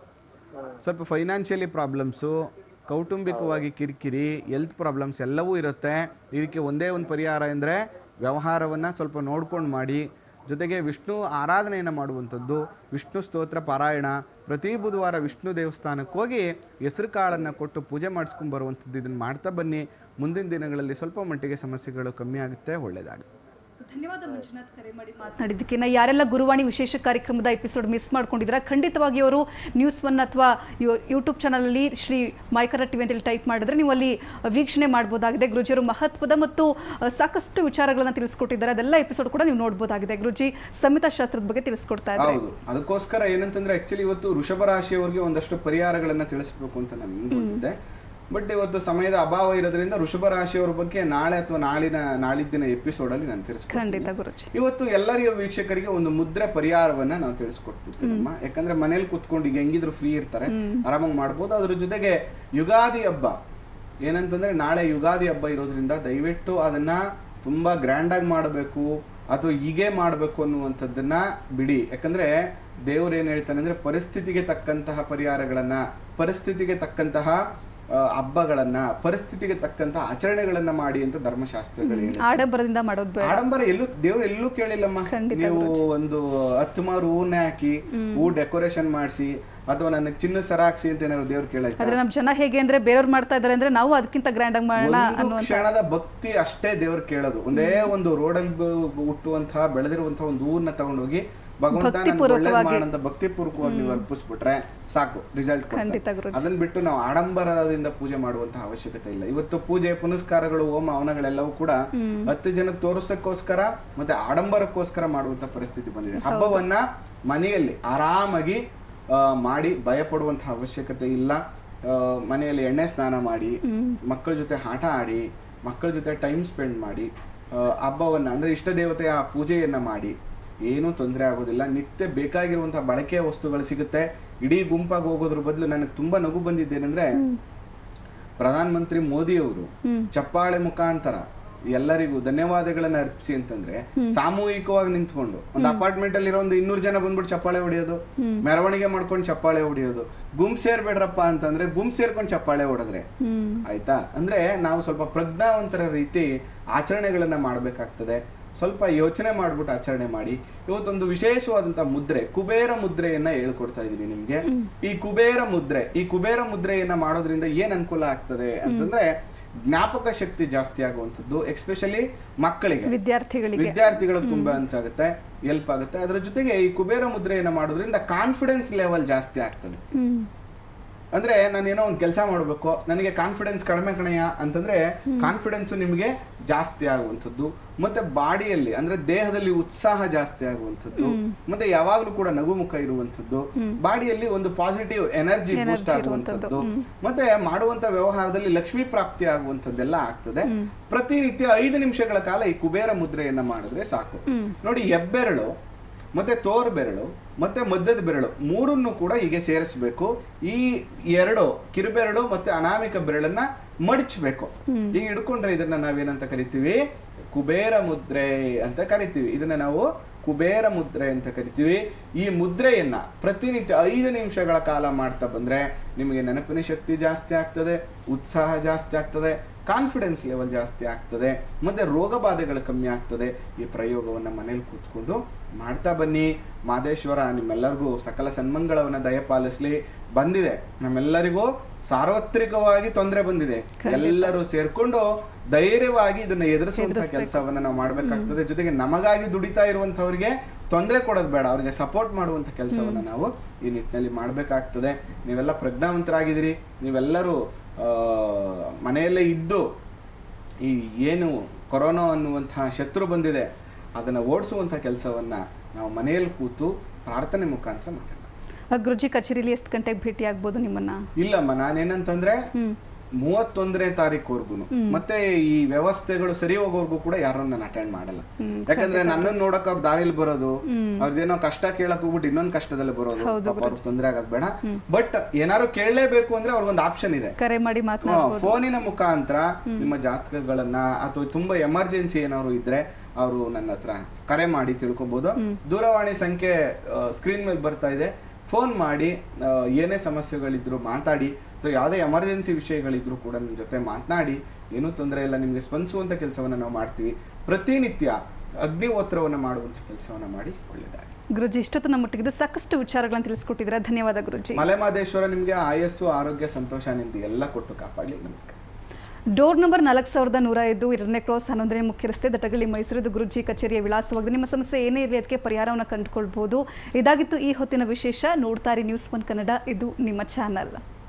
ಸ್ವಲ್ಪ ಫೈನಾನ್ಷಿಯಲಿ ಪ್ರಾಬ್ಲಮ್ಸು ಕೌಟುಂಬಿಕವಾಗಿ ಕಿರಿಕಿರಿ ಹೆಲ್ತ್ ಪ್ರಾಬ್ಲಮ್ಸ್ ಎಲ್ಲವೂ ಇರುತ್ತೆ ಇದಕ್ಕೆ ಒಂದೇ ಒಂದು ಪರಿಹಾರ ಅಂದರೆ ವ್ಯವಹಾರವನ್ನು ಸ್ವಲ್ಪ ನೋಡ್ಕೊಂಡು ಮಾಡಿ ಜೊತೆಗೆ ವಿಷ್ಣು ಆರಾಧನೆಯನ್ನು ಮಾಡುವಂಥದ್ದು ವಿಷ್ಣು ಸ್ತೋತ್ರ ಪಾರಾಯಣ ಪ್ರತಿ ಬುಧವಾರ ವಿಷ್ಣು ದೇವಸ್ಥಾನಕ್ಕೆ ಹೋಗಿ ಹೆಸರು ಕಾಳನ್ನು ಕೊಟ್ಟು ಪೂಜೆ ಮಾಡಿಸ್ಕೊಂಡು ಬರುವಂಥದ್ದು ಇದನ್ನು ಮಾಡ್ತಾ ಬನ್ನಿ ಮುಂದಿನ ದಿನಗಳಲ್ಲಿ ಸ್ವಲ್ಪ ಮಟ್ಟಿಗೆ ಸಮಸ್ಯೆಗಳು ಕಮ್ಮಿ ಆಗುತ್ತೆ ಒಳ್ಳೆಯದಾಗುತ್ತೆ ಧನ್ಯವಾದ ಮಂಜುನಾಥ್ ಕರೆ ಮಾಡಿ ಮಾತನಾಡಿದ್ದಕ್ಕೆ ನಾ ಯಾರೆಲ್ಲ ಗುರುವಾಣಿ ವಿಶೇಷ ಕಾರ್ಯಕ್ರಮದ ಎಪಿಸೋಡ್ ಮಿಸ್ ಮಾಡ್ಕೊಂಡಿದ್ದೀರಾ ಖಂಡಿತವಾಗಿ ಅವರು ನ್ಯೂಸ್ ಒನ್ ಅಥವಾ ಯೂಟ್ಯೂಬ್ ಚಾನಲಲ್ಲಿ ಶ್ರೀ ಮೈಕರ ಟಿವಿ ಅಂತೇಳಿ ಟೈಪ್ ಮಾಡಿದ್ರೆ ನೀವು ಅಲ್ಲಿ ವೀಕ್ಷಣೆ ಮಾಡ್ಬೋದಾಗಿದೆ ಗುರುಜಿಯವರು ಮಹತ್ವದ ಮತ್ತು ಆ, ಸಾಕಷ್ಟು ವಿಚಾರಗಳನ್ನು ತಿಳಿಸ್ಕೊಟ್ಟಿದ್ದಾರೆ ಅದೆಲ್ಲ ಎಪಿಸೋಡ್ ಕೂಡ ನೀವು ನೋಡ್ಬೋದಾಗಿದೆ ಗುರುಜಿ ಸಂಹಿತಾ ಶಾಸ್ತ್ರದ ಬಗ್ಗೆ ತಿಳಿಸ್ಕೊಡ್ತಾ ಇದ್ದಾರೆ ಹೌದು ಅದಕ್ಕೋಸ್ಕರ ಏನಂತಂದ್ರೆ ಆಕ್ಚುಲಿ ಇವತ್ತು ವೃಷಭ ರಾಶಿಯವರಿಗೆ ಒಂದಷ್ಟು ಪರಿಹಾರಗಳನ್ನ ತಿಳಿಸ್ಬೇಕು ಅಂತ ನಾನು ಅನ್ಕೊಂಡಿದ್ದೆ ಬಟ್ ಇವತ್ತು ಸಮಯದ ಅಭಾವ ಇರೋದ್ರಿಂದ ವೃಷಭ ರಾಶಿಯವರ ಬಗ್ಗೆ ನಾಳೆ ಅಥವಾ ನಾಳಿನ ನಾಳಿದ್ದಿನ ಎಪಿಸೋಡ್ ಅಲ್ಲಿ ನಾನು ತಿಳಿಸ್ಕೊಡ್ತೀನಿ ಖಂಡಿತ ಗುರುಜಿ ಇವತ್ತು ಎಲ್ಲರಿಗೂ ವೀಕ್ಷಕರಿಗೆ ಒಂದು ಮುದ್ರೆ ಪರಿಹಾರವನ್ನ ನಾವು ತಿಳಿಸ್ಕೊಡ್ತಿರ್ತೀವಮ್ಮ ಯಾಕಂದ್ರೆ ಮನೇಲಿ ಕುತ್ಕೊಂಡು ಈಗ ಹೆಂಗಿದ್ರು ಫ್ರೀ ಇರ್ತಾರೆ ಆರಾಮಾಗಿ ಮಾಡ್ಬೋದು ಅದ್ರ ಜೊತೆಗೆ ಯುಗಾದಿ ಹಬ್ಬ ಏನಂತಂದ್ರೆ ನಾಳೆ ಯುಗಾದಿ ಹಬ್ಬ ಇರೋದ್ರಿಂದ ದಯವಿಟ್ಟು ಅದನ್ನ ತುಂಬಾ ಗ್ರ್ಯಾಂಡ್ ಆಗಿ ಮಾಡಬೇಕು ಅಥವಾ ಹೀಗೆ ಮಾಡಬೇಕು ಅನ್ನುವಂಥದ್ದನ್ನ ಬಿಡಿ ಯಾಕಂದ್ರೆ ದೇವ್ರು ಏನ್ ಹೇಳ್ತಾನೆ ಅಂದ್ರೆ ಪರಿಸ್ಥಿತಿಗೆ ತಕ್ಕಂತಹ ಪರಿಹಾರಗಳನ್ನ ಪರಿಸ್ಥಿತಿಗೆ ತಕ್ಕಂತಹ ಆ, ಹಬ್ಬಗಳನ್ನ ಪರಿಸ್ಥಿತಿಗೆ ತಕ್ಕಂತಹ ಆಚರಣೆಗಳನ್ನ ಮಾಡಿ ಅಂತ ಧರ್ಮಶಾಸ್ತ್ರಗಳು ಹೇಳುತ್ತೆ. ಆಡಂಬರದಿಂದ ಮಾಡೋದು ಬೇಡ ಆಡಂಬರ ಎಲ್ಲೂ ದೇವ್ರು ಎಲ್ಲೂ ಕೇಳಿಲ್ಲಮ್ಮ ಖಂಡಿತ ನೀವು ಒಂದು ಹತ್ತು ಮಾರು ಹೂವನ್ನೇ ಹಾಕಿ ಹೂ ಡೆಕೋರೇಷನ್ ಮಾಡಿಸಿ ಅಥವಾ ನನಗೆ ಚಿನ್ನ ಸರ ಹಾಕ್ಸಿ ಅಂತ ಏನಾದ್ರು ದೇವ್ರು ಕೇಳಾಯ್ತಾ ಆದ್ರೆ ನಮ್ಮ ಜನ ಹೇಗೆ ಅಂದ್ರೆ ಬೇರೆಯವ್ರು ಮಾಡ್ತಾ ಇದ್ದಾರೆ ಅಂದ್ರೆ ನಾವು ಅದಕ್ಕಿಂತ ಗ್ರ್ಯಾಂಡ್ ಆಗಿ ಮಾಡೋಣ ಒಂದು ಅನ್ನುವಂಥ ಕ್ಷಣದ ಭಕ್ತಿ ಅಷ್ಟೇ ದೇವ್ರು ಕೇಳೋದು ಒಂದೇ ಒಂದು ರೋಡಲ್ಲಿ ಹುಟ್ಟುವಂತಹ ಬೆಳೆದಿರುವಂತಹ ಒಂದು ಹೂವನ್ನ ತಗೊಂಡೋಗಿ ಭಗವಂತ ನನ್ಗೆ ಒಳ್ಳೇದ್ ಭಕ್ತಿಪೂರ್ವಕವಾಗಿ. ಮಾಡಂತ ಭಕ್ತಿಪೂರ್ವಕವಾಗಿ ನೀವು ಅರ್ಪಿಸ್ಬಿಟ್ರೆ ಸಾಕು ರಿಸಲ್ಟ್ ಖಂಡಿತ ಗುರುಜಿ. ಅದನ್ನ ಬಿಟ್ಟು ನಾವು ಆಡಂಬರದಿಂದ ಪೂಜೆ ಮಾಡುವಂತಹ ಅವಶ್ಯಕತೆ ಇಲ್ಲ ಇವತ್ತು ಪೂಜೆ ಪುನಸ್ಕಾರಗಳು ಹೋಮ ಹವನಗಳೆಲ್ಲವೂ ಕೂಡ ಹತ್ತು ಜನಕ್ಕೆ ತೋರಿಸಕ್ಕೋಸ್ಕರ ಮತ್ತೆ ಆಡಂಬರಕ್ಕೋಸ್ಕರ ಮಾಡುವಂತ ಪರಿಸ್ಥಿತಿ ಬಂದಿದೆ ಹಬ್ಬವನ್ನ ಮನೆಯಲ್ಲಿ ಆರಾಮಾಗಿ ಆ, ಮಾಡಿ ಭಯ ಪಡುವಂತಹ ಅವಶ್ಯಕತೆ ಇಲ್ಲ ಆ, ಮನೆಯಲ್ಲಿ ಎಣ್ಣೆ ಸ್ನಾನ ಮಾಡಿ ಮಕ್ಕಳ ಜೊತೆ ಆಟ ಆಡಿ ಮಕ್ಕಳ ಜೊತೆ ಟೈಮ್ ಸ್ಪೆಂಡ್ ಮಾಡಿ ಆ, ಹಬ್ಬವನ್ನ ಅಂದ್ರೆ ಇಷ್ಟ ದೇವತೆಯ ಪೂಜೆಯನ್ನ ಮಾಡಿ ಏನೂ ತೊಂದರೆ ಆಗೋದಿಲ್ಲ ನಿತ್ಯ ಬೇಕಾಗಿರುವಂತಹ ಬಳಕೆಯ ವಸ್ತುಗಳು ಸಿಗುತ್ತೆ ಇಡೀ ಗುಂಪಾಗಿ ಹೋಗೋದ್ರ ಬದಲು ನನಗೆ ತುಂಬಾ ನಗು ಬಂದಿದ್ದೇನೆಂದ್ರೆ ಪ್ರಧಾನ ಮಂತ್ರಿ ಮೋದಿ ಅವರು ಚಪ್ಪಾಳೆ ಮುಖಾಂತರ ಎಲ್ಲರಿಗೂ ಧನ್ಯವಾದಗಳನ್ನ ಅರ್ಪಿಸಿ ಅಂತಂದ್ರೆ ಸಾಮೂಹಿಕವಾಗಿ ನಿಂತ್ಕೊಂಡು ಒಂದು ಅಪಾರ್ಟ್ಮೆಂಟ್ ಅಲ್ಲಿ ಇರೋ ಒಂದು ಇನ್ನೂರು ಜನ ಬಂದ್ಬಿಟ್ಟು ಚಪ್ಪಾಳೆ ಹೊಡಿಯೋದು ಮೆರವಣಿಗೆ ಮಾಡ್ಕೊಂಡು ಚಪ್ಪಾಳೆ ಹೊಡಿಯೋದು ಗುಂಪು ಸೇರ್ಬೇಡ್ರಪ್ಪ ಅಂತಂದ್ರೆ ಗುಂಪು ಸೇರ್ಕೊಂಡು ಚಪ್ಪಾಳೆ ಹೊಡೆದ್ರೆ ಆಯ್ತಾ ಅಂದ್ರೆ ನಾವು ಸ್ವಲ್ಪ ಪ್ರಜ್ಞಾವಂತರ ರೀತಿ ಆಚರಣೆಗಳನ್ನ ಮಾಡ್ಬೇಕಾಗ್ತದೆ ಸ್ವಲ್ಪ ಯೋಚನೆ ಮಾಡ್ಬಿಟ್ಟು ಆಚರಣೆ ಮಾಡಿ ಇವತ್ತೊಂದು ವಿಶೇಷವಾದಂತಹ ಮುದ್ರೆ ಕುಬೇರ ಮುದ್ರೆಯನ್ನ ಹೇಳ್ಕೊಡ್ತಾ ಇದೀನಿ ನಿಮ್ಗೆ ಈ ಕುಬೇರ ಮುದ್ರೆ ಈ ಕುಬೇರ ಮುದ್ರೆಯನ್ನ ಮಾಡೋದ್ರಿಂದ ಏನ್ ಅನುಕೂಲ ಆಗ್ತದೆ ಅಂತಂದ್ರೆ ಜ್ಞಾಪಕ ಶಕ್ತಿ ಜಾಸ್ತಿ ಆಗುವಂಥದ್ದು ಎಕ್ಸ್ಪೆಷಲಿ ಮಕ್ಕಳಿಗೆ ವಿದ್ಯಾರ್ಥಿಗಳಿಗೆ ವಿದ್ಯಾರ್ಥಿಗಳಿಗೆ ತುಂಬಾ ಅನ್ಸಾಗುತ್ತೆ ಹೆಲ್ಪ್ ಆಗುತ್ತೆ ಅದರ ಜೊತೆಗೆ ಈ ಕುಬೇರ ಮುದ್ರೆಯನ್ನ ಮಾಡೋದ್ರಿಂದ ಕಾನ್ಫಿಡೆನ್ಸ್ ಲೆವೆಲ್ ಜಾಸ್ತಿ ಆಗ್ತದೆ ಹ್ಮ್ ಅಂದ್ರೆ ನಾನು ಏನೋ ಒಂದು ಕೆಲಸ ಮಾಡಬೇಕು ನನಗೆ ಕಾನ್ಫಿಡೆನ್ಸ್ ಕಡಿಮೆ ಕಣಯ್ಯ ಅಂತಂದ್ರೆ ಕಾನ್ಫಿಡೆನ್ಸ್ ನಿಮಗೆ ಜಾಸ್ತಿ ಆಗುವಂಥದ್ದು ಮತ್ತೆ ಬಾಡಿಯಲ್ಲಿ ಅಂದ್ರೆ ದೇಹದಲ್ಲಿ ಉತ್ಸಾಹ ಜಾಸ್ತಿ ಆಗುವಂಥದ್ದು ಮತ್ತೆ ಯಾವಾಗಲೂ ಕೂಡ ನಗುಮುಖ ಇರುವಂಥದ್ದು ಬಾಡಿಯಲ್ಲಿ ಒಂದು ಪಾಸಿಟಿವ್ ಎನರ್ಜಿ ಬೂಸ್ಟ್ ಆಗುವಂಥದ್ದು ಮತ್ತೆ ಮಾಡುವಂತ ವ್ಯವಹಾರದಲ್ಲಿ ಲಕ್ಷ್ಮೀ ಪ್ರಾಪ್ತಿ ಆಗುವಂಥದ್ದೆಲ್ಲ ಆಗ್ತದೆ ಪ್ರತಿನಿತ್ಯ ಐದು ನಿಮಿಷಗಳ ಕಾಲ ಈ ಕುಬೇರ ಮುದ್ರೆಯನ್ನ ಮಾಡಿದ್ರೆ ಸಾಕು ನೋಡಿ ಹೆಬ್ಬೆರಳು ಮತ್ತೆ ತೋರ್ ಬೆರಳು ಮತ್ತೆ ಮಧ್ಯದ ಬೆರಳು ಮೂರನ್ನು ಕೂಡ ಹೀಗೆ ಸೇರಿಸಬೇಕು ಈ ಎರಡು ಕಿರುಬೆರಳು ಮತ್ತೆ ಅನಾಮಿಕ ಬೆರಳನ್ನ ಮಡಚ್ಬೇಕು ಈಗ ಹಿಡ್ಕೊಂಡ್ರೆ ಇದನ್ನ ನಾವೇನಂತ ಕರಿತೀವಿ ಕುಬೇರ ಮುದ್ರೆ ಅಂತ ಕರಿತೀವಿ ಇದನ್ನ ನಾವು ಕುಬೇರ ಮುದ್ರೆ ಅಂತ ಕರಿತೀವಿ ಈ ಮುದ್ರೆಯನ್ನ ಪ್ರತಿನಿತ್ಯ ಐದು ನಿಮಿಷಗಳ ಕಾಲ ಮಾಡ್ತಾ ಬಂದ್ರೆ ನಿಮಗೆ ನೆನಪಿನ ಶಕ್ತಿ ಜಾಸ್ತಿ ಆಗ್ತದೆ ಉತ್ಸಾಹ ಜಾಸ್ತಿ ಆಗ್ತದೆ ಕಾನ್ಫಿಡೆನ್ಸ್ ಲೆವೆಲ್ ಜಾಸ್ತಿ ಆಗ್ತದೆ ಮತ್ತೆ ರೋಗ ಬಾಧೆಗಳು ಕಮ್ಮಿ ಆಗ್ತದೆ ಈ ಪ್ರಯೋಗವನ್ನ ಮನೇಲಿ ಕೂತ್ಕೊಂಡು ಮಾಡ್ತಾ ಬನ್ನಿ ಮಾದೇಶ್ವರ ನಿಮ್ಮೆಲ್ಲರಿಗೂ ಸಕಲ ಸನ್ಮಂಗಳವನ್ನ ದಯಪಾಲಿಸ್ಲಿ ಬಂದಿದೆ ನಮ್ಮೆಲ್ಲರಿಗೂ ಸಾರ್ವತ್ರಿಕವಾಗಿ ತೊಂದರೆ ಬಂದಿದೆ ಎಲ್ಲರೂ ಸೇರ್ಕೊಂಡು ಧೈರ್ಯವಾಗಿ ಇದನ್ನ ಎದುರಿಸುವಂತ ಕೆಲಸವನ್ನ ನಾವು ಮಾಡ್ಬೇಕಾಗ್ತದೆ ಜೊತೆಗೆ ನಮಗಾಗಿ ದುಡಿತಾ ಇರುವಂತವ್ರಿಗೆ ತೊಂದರೆ ಕೊಡೋದು ಬೇಡ ಅವ್ರಿಗೆ ಸಪೋರ್ಟ್ ಮಾಡುವಂತ ಕೆಲಸವನ್ನ ನಾವು ಈ ನಿಟ್ಟಿನಲ್ಲಿ ಮಾಡ್ಬೇಕಾಗ್ತದೆ ನೀವೆಲ್ಲ ಪ್ರಜ್ಞಾವಂತರಾಗಿದ್ದೀರಿ ನೀವೆಲ್ಲರೂ ಆ, ಮನೆಯಲ್ಲೇ ಇದ್ದು ಈ ಏನು ಕೊರೋನಾ ಅನ್ನುವಂತಹ ಶತ್ರು ಬಂದಿದೆ ಅದನ್ನ ಓಡಿಸುವಂತ ಕೆಲಸವನ್ನ ನಾವು ಮನೆಯಲ್ಲಿ ಕೂತು ಪ್ರಾರ್ಥನೆ ಮುಖಾಂತರ ಮಾಡೋಣ ಆ, ಗುರುಜಿ ಕಚೇರಿಲಿ ಎಷ್ಟು ಗಂಟೆಗೆ ಭೇಟಿ ಆಗ್ಬೋದು ನಿಮ್ಮನ್ನ ಇಲ್ಲಮ್ಮ ನಾನೇನಂತಂದ್ರೆ ಹ್ಮ್ ಮೂವತ್ತೊಂದನೇ ತಾರೀಕುವರೆಗೂ ಮತ್ತೆ ಈ ವ್ಯವಸ್ಥೆಗಳು ಸರಿ ಹೋಗೋವರೆಗೂ ಕೂಡ ಯಾರನ್ನ ನಾನು ಅಟೆಂಡ್ ಮಾಡಲ್ಲ ಹ್ಮ್, ಯಾಕಂದ್ರೆ ನನ್ನನ್ನು ನೋಡಕ್ ಅವ್ರ ದಾರಿಲಿ ಬರೋದು ಅವ್ರದ್ದೇನೋ ಕಷ್ಟ ಕೇಳಕ್ ಹೋಗ್ಬಿಟ್ಟು ಇನ್ನೊಂದ್ ಕಷ್ಟದಲ್ಲಿ ಬರೋದು ಹೌದು, ಪಾಪ ಅವ್ರಿಗೆ ತೊಂದರೆ ಆಗೋದ್ ಬೇಡ ಬಟ್ ಏನಾದ್ರು ಕೇಳಲೇಬೇಕು ಅಂದ್ರೆ ಅವ್ರಿಗೊಂದು ಆಪ್ಷನ್ ಇದೆ ಕರೆ ಮಾಡಿ ಮಾತನಾಡ್ಬೋದು ಫೋನಿನ ಮುಖಾಂತರ ನಿಮ್ಮ ಜಾತಕಗಳನ್ನ ಅಥವಾ ತುಂಬಾ ಎಮರ್ಜೆನ್ಸಿ ಏನಾದ್ರು ಇದ್ರೆ ಅವರು ನನ್ನ ಹತ್ರ ಕರೆ ಮಾಡಿ ತಿಳ್ಕೊಬಹುದು ದೂರವಾಣಿ ಸಂಖ್ಯೆ ಸ್ಕ್ರೀನ್ ಮೇಲೆ ಬರ್ತಾ ಇದೆ ಫೋನ್ ಮಾಡಿ ಆ, ಏನೇ ಸಮಸ್ಯೆಗಳಿದ್ರು ಮಾತಾಡಿ ಅಥವಾ ಯಾವುದೇ ಎಮರ್ಜೆನ್ಸಿ ವಿಷಯಗಳಿದ್ರು ಕೂಡ ನಿಮ್ಮ ಜೊತೆ ಮಾತನಾಡಿ ಏನೂ ತೊಂದರೆ ಇಲ್ಲ ನಿಮಗೆ ಸ್ಪಂದಿಸುವಂತ ಕೆಲಸವನ್ನ ನಾವು ಮಾಡ್ತೀವಿ ಪ್ರತಿನಿತ್ಯ ಅಗ್ನಿಹೋತ್ರವನ್ನ ಮಾಡುವಂತ ಕೆಲಸವನ್ನ ಮಾಡಿ ಒಳ್ಳೆಯದಾಗಿ ಗುರುಜಿ ಇಷ್ಟೊತ್ತು ನಮ್ಮ ಒಟ್ಟಿಗಿದ್ದು ಸಾಕಷ್ಟು ವಿಚಾರಗಳನ್ನು ತಿಳಿಸ್ಕೊಟ್ಟಿದ್ದೀರಾ ಧನ್ಯವಾದ ಗುರುಜಿ ಮಲೆಮಾದೇಶ್ವರ ನಿಮ್ಗೆ ಆಯಸ್ಸು ಆರೋಗ್ಯ ಸಂತೋಷ ನಿಮ್ಗೆ ಎಲ್ಲ ಕೊಟ್ಟು ಕಾಪಾಡಲಿ ನಮಸ್ಕಾರ ಡೋರ್ ನಂಬರ್ ನಾಲ್ಕು ಸಾವಿರದ ನೂರ ಐದು ಎರಡನೇ ಕ್ರಾಸ್ ಹನ್ನೊಂದನೇ ಮುಖ್ಯ ರಸ್ತೆ ದಟಗಳಿ ಮೈಸೂರಿದು ಗುರುಜಿ ಕಚೇರಿಯ ವಿಳಾಸವಾಗಿದೆ ನಿಮ್ಮ ಸಮಸ್ಯೆ ಏನೇ ಇರಲಿ ಅದಕ್ಕೆ ಪರಿಹಾರವನ್ನು ಕಂಡುಕೊಳ್ಬಹುದು ಇದಾಗಿತ್ತು ಈ ಹೊತ್ತಿನ ವಿಶೇಷ ನೋಡ್ತಾರೆ ನ್ಯೂಸ್ ಒನ್ ಕನ್ನಡ ಇದು ನಿಮ್ಮ ಚಾನಲ್